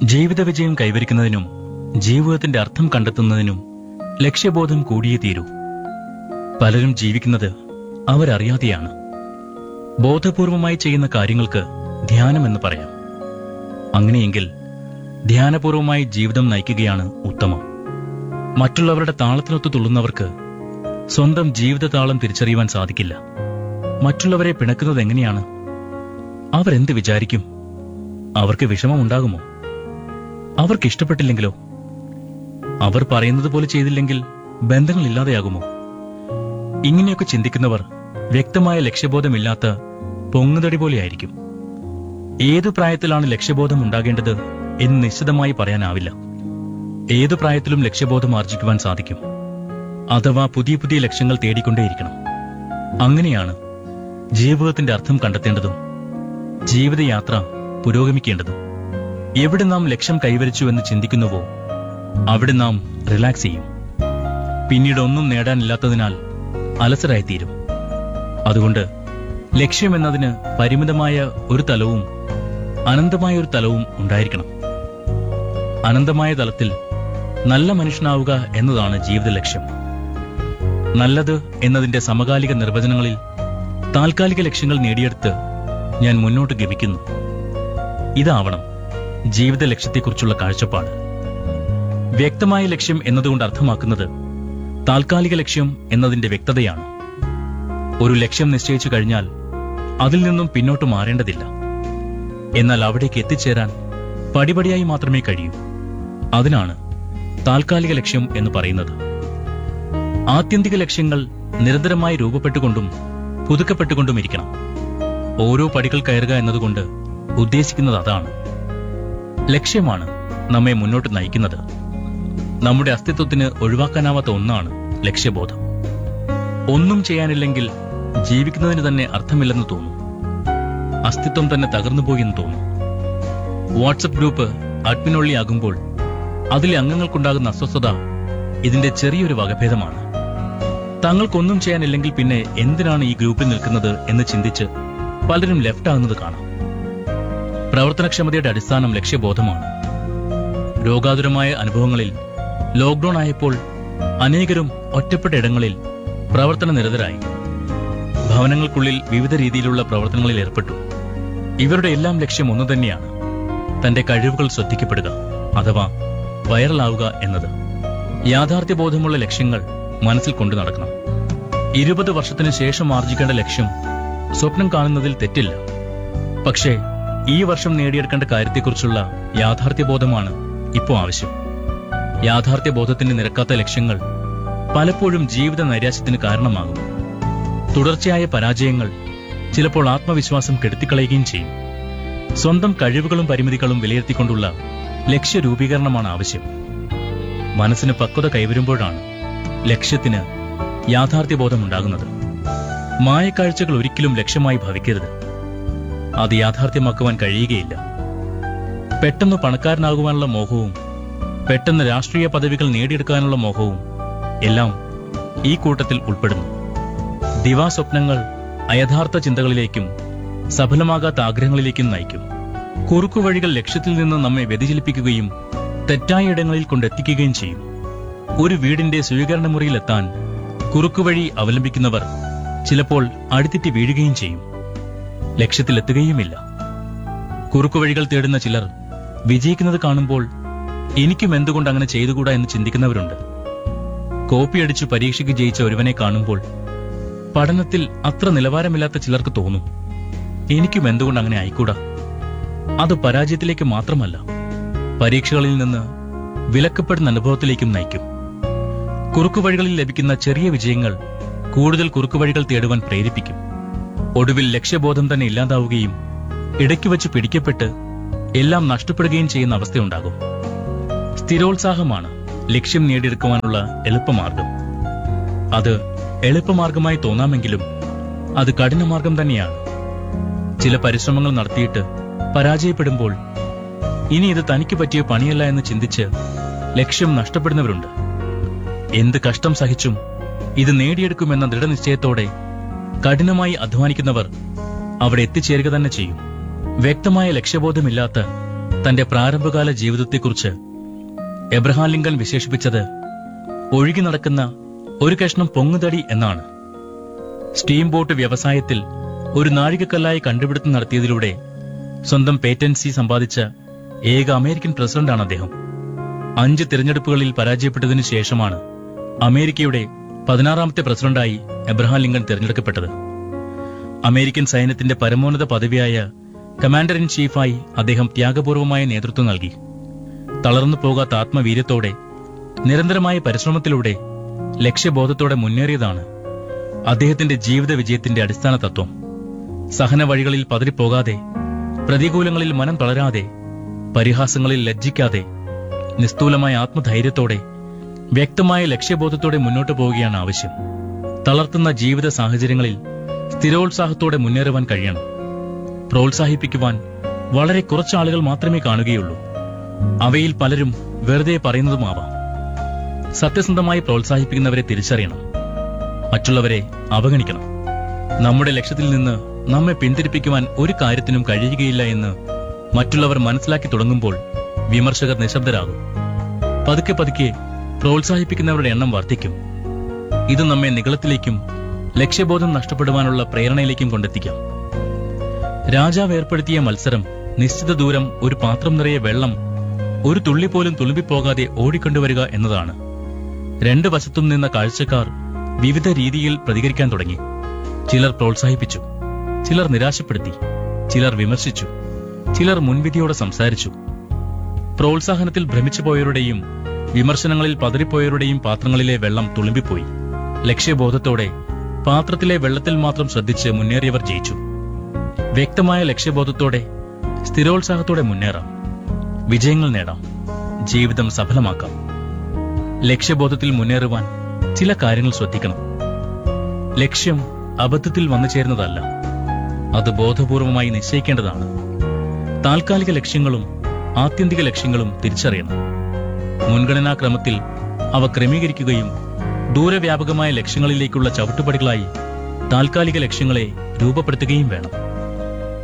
ജീവിത വിജയം കൈവരിക്കുന്നതിനും ജീവിതത്തിന്റെ അർത്ഥം കണ്ടെത്തുന്നതിനും ലക്ഷ്യബോധം കൂടിയേ തീരൂ പലരും ജീവിക്കുന്നത് അവരറിയാതെയാണ് ബോധപൂർവമായി ചെയ്യുന്ന കാര്യങ്ങൾക്ക് ധ്യാനമെന്ന് പറയാം അങ്ങനെയെങ്കിൽ ധ്യാനപൂർവമായി ജീവിതം നയിക്കുകയാണ് ഉത്തമം മറ്റുള്ളവരുടെ താളത്തിനൊത്തു തുള്ളുന്നവർക്ക് സ്വന്തം ജീവിത താളം തിരിച്ചറിയുവാൻ സാധിക്കില്ല മറ്റുള്ളവരെ പിണക്കുന്നത് എങ്ങനെയാണ് അവരെന്ത് വിചാരിക്കും അവർക്ക് വിഷമമുണ്ടാകുമോ അവർക്ക് ഇഷ്ടപ്പെട്ടില്ലെങ്കിലോ അവർ പറയുന്നത് പോലെ ചെയ്തില്ലെങ്കിൽ ബന്ധങ്ങൾ ഇല്ലാതെയാകുമോ ഇങ്ങനെയൊക്കെ ചിന്തിക്കുന്നവർ വ്യക്തമായ ലക്ഷ്യബോധമില്ലാത്ത പൊങ്ങുതടി പോലെയായിരിക്കും ഏതു പ്രായത്തിലാണ് ലക്ഷ്യബോധം ഉണ്ടാകേണ്ടത് എന്ന് നിശ്ചിതമായി പറയാനാവില്ല ഏതു പ്രായത്തിലും ലക്ഷ്യബോധം ആർജിക്കുവാൻ സാധിക്കും അഥവാ പുതിയ പുതിയ ലക്ഷ്യങ്ങൾ തേടിക്കൊണ്ടേയിരിക്കണം അങ്ങനെയാണ് ജീവിതത്തിന്റെ അർത്ഥം കണ്ടെത്തേണ്ടതും ജീവിതയാത്ര പുരോഗമിക്കേണ്ടതും എവിടെ നാം ലക്ഷ്യം കൈവരിച്ചു എന്ന് ചിന്തിക്കുന്നുവോ അവിടെ നാം റിലാക്സ് ചെയ്യും പിന്നീട് ഒന്നും നേടാനില്ലാത്തതിനാൽ അലസരായിത്തീരും അതുകൊണ്ട് ലക്ഷ്യമെന്നതിന് പരിമിതമായ ഒരു തലവും അനന്തമായ ഒരു തലവും ഉണ്ടായിരിക്കണം അനന്തമായ തലത്തിൽ നല്ല മനുഷ്യനാവുക എന്നതാണ് ജീവിത ലക്ഷ്യം നല്ലത് എന്നതിന്റെ സമകാലിക നിർവചനങ്ങളിൽ താൽക്കാലിക ലക്ഷ്യങ്ങൾ നേടിയെടുത്ത് ഞാൻ മുന്നോട്ട് ഗമിക്കുന്നു ഇതാവണം ജീവിത ലക്ഷ്യത്തെക്കുറിച്ചുള്ള കാഴ്ചപ്പാട് വ്യക്തമായ ലക്ഷ്യം എന്നതുകൊണ്ട് അർത്ഥമാക്കുന്നത് താൽക്കാലിക ലക്ഷ്യം എന്നതിന്റെ വ്യക്തതയാണ് ഒരു ലക്ഷ്യം നിശ്ചയിച്ചു കഴിഞ്ഞാൽ അതിൽ നിന്നും പിന്നോട്ട് മാറേണ്ടതില്ല എന്നാൽ അവിടേക്ക് എത്തിച്ചേരാൻ പടിപടിയായി മാത്രമേ കഴിയൂ അതിനാണ് താൽക്കാലിക ലക്ഷ്യം എന്ന് പറയുന്നത് ആത്യന്തിക ലക്ഷ്യങ്ങൾ നിരന്തരമായി രൂപപ്പെട്ടുകൊണ്ടും പുതുക്കപ്പെട്ടുകൊണ്ടും ഇരിക്കണം ഓരോ പടികൾ കയറുക എന്നതുകൊണ്ട് ഉദ്ദേശിക്കുന്നത് അതാണ് ലക്ഷ്യമാണ് നമ്മെ മുന്നോട്ട് നയിക്കുന്നത് നമ്മുടെ അസ്തിത്വത്തിന് ഒഴിവാക്കാനാവാത്ത ഒന്നാണ് ലക്ഷ്യബോധം ഒന്നും ചെയ്യാനില്ലെങ്കിൽ ജീവിക്കുന്നതിന് തന്നെ അർത്ഥമില്ലെന്ന് തോന്നും അസ്തിത്വം തന്നെ തകർന്നുപോയി എന്ന് തോന്നും വാട്സപ്പ് ഗ്രൂപ്പ് അഡ്മിനൊള്ളിയാകുമ്പോൾ അതിലെ അംഗങ്ങൾക്കുണ്ടാകുന്ന അസ്വസ്ഥത ഇതിന്റെ ചെറിയൊരു വകഭേദമാണ് തങ്ങൾക്കൊന്നും ചെയ്യാനില്ലെങ്കിൽ പിന്നെ എന്തിനാണ് ഈ ഗ്രൂപ്പിൽ നിൽക്കുന്നത് എന്ന് ചിന്തിച്ച് പലരും ലെഫ്റ്റ് ആകുന്നത് കാണാം പ്രവർത്തനക്ഷമതയുടെ അടിസ്ഥാനം ലക്ഷ്യബോധമാണ് രോഗാതുരമായ അനുഭവങ്ങളിൽ ലോക്ക്ഡൌൺ ആയപ്പോൾ അനേകരും ഒറ്റപ്പെട്ട ഇടങ്ങളിൽ പ്രവർത്തന നിരതരായി ഭവനങ്ങൾക്കുള്ളിൽ വിവിധ രീതിയിലുള്ള പ്രവർത്തനങ്ങളിൽ ഏർപ്പെട്ടു ഇവരുടെ എല്ലാം ലക്ഷ്യം ഒന്നു തന്നെയാണ് തന്റെ കഴിവുകൾ ശ്രദ്ധിക്കപ്പെടുക അഥവാ വൈറലാവുക എന്നത് യാഥാർത്ഥ്യബോധമുള്ള ലക്ഷ്യങ്ങൾ മനസ്സിൽ കൊണ്ടു നടക്കണം ഇരുപത് വർഷത്തിന് ശേഷം ആർജിക്കേണ്ട ലക്ഷ്യം സ്വപ്നം കാണുന്നതിൽ തെറ്റില്ല പക്ഷേ ഈ വർഷം നേടിയെടുക്കേണ്ട കാര്യത്തെക്കുറിച്ചുള്ള യാഥാർത്ഥ്യബോധമാണ് ഇപ്പോൾ ആവശ്യം യാഥാർത്ഥ്യബോധത്തിന് നിരക്കാത്ത ലക്ഷ്യങ്ങൾ പലപ്പോഴും ജീവിത നൈരാശ്യത്തിന് കാരണമാകും തുടർച്ചയായ പരാജയങ്ങൾ ചിലപ്പോൾ ആത്മവിശ്വാസം കെടുത്തിക്കളയുകയും ചെയ്യും സ്വന്തം കഴിവുകളും പരിമിതികളും വിലയിരുത്തിക്കൊണ്ടുള്ള ലക്ഷ്യരൂപീകരണമാണ് ആവശ്യം മനസ്സിന് പക്വത കൈവരുമ്പോഴാണ് ലക്ഷ്യത്തിന് യാഥാർത്ഥ്യബോധമുണ്ടാകുന്നത് മായക്കാഴ്ചകൾ ഒരിക്കലും ലക്ഷ്യമായി ഭവിക്കരുത് അത് യാഥാർത്ഥ്യമാക്കുവാൻ കഴിയുകയില്ല പെട്ടെന്ന് പണക്കാരനാകുവാനുള്ള മോഹവും പെട്ടെന്ന് രാഷ്ട്രീയ പദവികൾ നേടിയെടുക്കാനുള്ള മോഹവും എല്ലാം ഈ കൂട്ടത്തിൽ ഉൾപ്പെടുന്നു ദിവാസ്വപ്നങ്ങൾ അയഥാർത്ഥ ചിന്തകളിലേക്കും സഫലമാകാത്ത ആഗ്രഹങ്ങളിലേക്കും നയിക്കും കുറുക്കുവഴികൾ ലക്ഷ്യത്തിൽ നിന്ന് നമ്മെ വ്യതിചലിപ്പിക്കുകയും തെറ്റായ ഇടങ്ങളിൽ കൊണ്ടെത്തിക്കുകയും ചെയ്യും ഒരു വീടിന്റെ സ്വീകരണ മുറിയിലെത്താൻ കുറുക്കുവഴി അവലംബിക്കുന്നവർ ചിലപ്പോൾ അടിതെറ്റി വീഴുകയും ചെയ്യും ലക്ഷ്യത്തിലെത്തുകയുമില്ല കുറുക്കുവഴികൾ തേടുന്ന ചിലർ വിജയിക്കുന്നത് കാണുമ്പോൾ എനിക്കും എന്തുകൊണ്ട് അങ്ങനെ ചെയ്തുകൂടാ എന്ന് ചിന്തിക്കുന്നവരുണ്ട് കോപ്പിയടിച്ചു പരീക്ഷയ്ക്ക് ജയിച്ച ഒരുവനെ കാണുമ്പോൾ പഠനത്തിൽ അത്ര നിലവാരമില്ലാത്ത ചിലർക്ക് തോന്നും എനിക്കും എന്തുകൊണ്ട് അങ്ങനെ ആയിക്കൂടാ അത് പരാജയത്തിലേക്ക് മാത്രമല്ല പരീക്ഷകളിൽ നിന്ന് വിലക്കപ്പെടുന്ന അനുഭവത്തിലേക്കും നയിക്കും കുറുക്കുവഴികളിൽ ലഭിക്കുന്ന ചെറിയ വിജയങ്ങൾ കൂടുതൽ കുറുക്കുവഴികൾ തേടുവാൻ പ്രേരിപ്പിക്കും ഒടുവിൽ ലക്ഷ്യബോധം തന്നെ ഇല്ലാതാവുകയും ഇടയ്ക്ക് വെച്ച് പിടിക്കപ്പെട്ട് എല്ലാം നഷ്ടപ്പെടുകയും ചെയ്യുന്ന അവസ്ഥയുണ്ടാകും സ്ഥിരോത്സാഹമാണ് ലക്ഷ്യം നേടിയെടുക്കുവാനുള്ള എളുപ്പമാർഗം അത് എളുപ്പമാർഗമായി തോന്നാമെങ്കിലും അത് കഠിനമാർഗം തന്നെയാണ് ചില പരിശ്രമങ്ങൾ നടത്തിയിട്ട് പരാജയപ്പെടുമ്പോൾ ഇനി ഇത് തനിക്ക് പറ്റിയ പണിയല്ല എന്ന് ചിന്തിച്ച് ലക്ഷ്യം നഷ്ടപ്പെടുന്നവരുണ്ട് എന്ത് കഷ്ടം സഹിച്ചും ഇത് നേടിയെടുക്കുമെന്ന ദൃഢനിശ്ചയത്തോടെ കഠിനമായി അധ്വാനിക്കുന്നവർ അവിടെ എത്തിച്ചേരുക തന്നെ ചെയ്യും വ്യക്തമായ ലക്ഷ്യബോധമില്ലാത്ത തന്റെ പ്രാരംഭകാല ജീവിതത്തെക്കുറിച്ച് എബ്രഹാം ലിങ്കൺ വിശേഷിപ്പിച്ചത് ഒഴുകി നടക്കുന്ന ഒരു കഷ്ണം പൊങ്ങുതടി എന്നാണ് സ്റ്റീം ബോട്ട് വ്യവസായത്തിൽ ഒരു നാഴികക്കല്ലായി കണ്ടുപിടുത്തം നടത്തിയതിലൂടെ സ്വന്തം പേറ്റൻസി സമ്പാദിച്ച ഏക അമേരിക്കൻ പ്രസിഡന്റാണ് അദ്ദേഹം അഞ്ച് തിരഞ്ഞെടുപ്പുകളിൽ പരാജയപ്പെട്ടതിനു ശേഷമാണ് അമേരിക്കയുടെ പതിനാറാമത്തെ പ്രസിഡന്റായി എബ്രഹാം ലിങ്കൺ തിരഞ്ഞെടുക്കപ്പെട്ടത് അമേരിക്കൻ സൈന്യത്തിന്റെ പരമോന്നത പദവിയായ കമാൻഡർ ഇൻ ചീഫായി അദ്ദേഹം ത്യാഗപൂർവമായ നേതൃത്വം നൽകി തളർന്നു പോകാത്ത ആത്മവീര്യത്തോടെ നിരന്തരമായ പരിശ്രമത്തിലൂടെ ലക്ഷ്യബോധത്തോടെ മുന്നേറിയതാണ് അദ്ദേഹത്തിന്റെ ജീവിത വിജയത്തിന്റെ അടിസ്ഥാന തത്വം സഹന വഴികളിൽ പതറിപ്പോകാതെ പ്രതികൂലങ്ങളിൽ മനം തളരാതെ പരിഹാസങ്ങളിൽ ലജ്ജിക്കാതെ നിസ്തൂലമായ ആത്മധൈര്യത്തോടെ വ്യക്തമായ ലക്ഷ്യബോധത്തോടെ മുന്നോട്ടു പോവുകയാണ് ആവശ്യം തളർത്തുന്ന ജീവിത സാഹചര്യങ്ങളിൽ സ്ഥിരോത്സാഹത്തോടെ മുന്നേറുവാൻ കഴിയണം പ്രോത്സാഹിപ്പിക്കുവാൻ വളരെ കുറച്ച് ആളുകൾ മാത്രമേ കാണുകയുള്ളൂ അവയിൽ പലരും വെറുതെ പറയുന്നതുമാവാം സത്യസന്ധമായി പ്രോത്സാഹിപ്പിക്കുന്നവരെ തിരിച്ചറിയണം മറ്റുള്ളവരെ അവഗണിക്കണം നമ്മുടെ ലക്ഷ്യത്തിൽ നിന്ന് നമ്മെ പിന്തിരിപ്പിക്കുവാൻ ഒരു കാര്യത്തിനും കഴിയുകയില്ല എന്ന് മറ്റുള്ളവർ മനസ്സിലാക്കി തുടങ്ങുമ്പോൾ വിമർശകർ നിശബ്ദരാകും പതുക്കെ പതുക്കെ പ്രോത്സാഹിപ്പിക്കുന്നവരുടെ എണ്ണം വർദ്ധിക്കും ഇത് നമ്മെ നികളത്തിലേക്കും ലക്ഷ്യബോധം നഷ്ടപ്പെടുവാനുള്ള പ്രേരണയിലേക്കും കൊണ്ടെത്തിക്കാം രാജാവ് ഏർപ്പെടുത്തിയ മത്സരം നിശ്ചിത ദൂരം ഒരു പാത്രം നിറയെ വെള്ളം ഒരു തുള്ളി പോലും തുളുമ്പിപ്പോകാതെ ഓടിക്കൊണ്ടുവരിക എന്നതാണ് രണ്ടു വശത്തും നിന്ന കാഴ്ചക്കാർ വിവിധ രീതിയിൽ പ്രതികരിക്കാൻ തുടങ്ങി ചിലർ പ്രോത്സാഹിപ്പിച്ചു ചിലർ നിരാശപ്പെടുത്തി ചിലർ വിമർശിച്ചു ചിലർ മുൻവിധിയോടെ സംസാരിച്ചു പ്രോത്സാഹനത്തിൽ ഭ്രമിച്ചു പോയവരുടെയും വിമർശനങ്ങളിൽ പതറിപ്പോയവരുടെയും പാത്രങ്ങളിലെ വെള്ളം തുളുമ്പിപ്പോയി ലക്ഷ്യബോധത്തോടെ പാത്രത്തിലെ വെള്ളത്തിൽ മാത്രം ശ്രദ്ധിച്ച് മുന്നേറിയവർ ജയിച്ചു വ്യക്തമായ ലക്ഷ്യബോധത്തോടെ സ്ഥിരോത്സാഹത്തോടെ മുന്നേറാം വിജയങ്ങൾ നേടാം ജീവിതം സഫലമാക്കാം ലക്ഷ്യബോധത്തിൽ മുന്നേറുവാൻ ചില കാര്യങ്ങൾ ശ്രദ്ധിക്കണം ലക്ഷ്യം അബദ്ധത്തിൽ വന്നു ചേരുന്നതല്ല അത് ബോധപൂർവമായി നിശ്ചയിക്കേണ്ടതാണ് താൽക്കാലിക ലക്ഷ്യങ്ങളും ആത്യന്തിക ലക്ഷ്യങ്ങളും തിരിച്ചറിയണം മുൻഗണനാക്രമത്തിൽ അവ ക്രമീകരിക്കുകയും ദൂരവ്യാപകമായ ലക്ഷ്യങ്ങളിലേക്കുള്ള ചവിട്ടുപടികളായി താൽക്കാലിക ലക്ഷ്യങ്ങളെ രൂപപ്പെടുത്തുകയും വേണം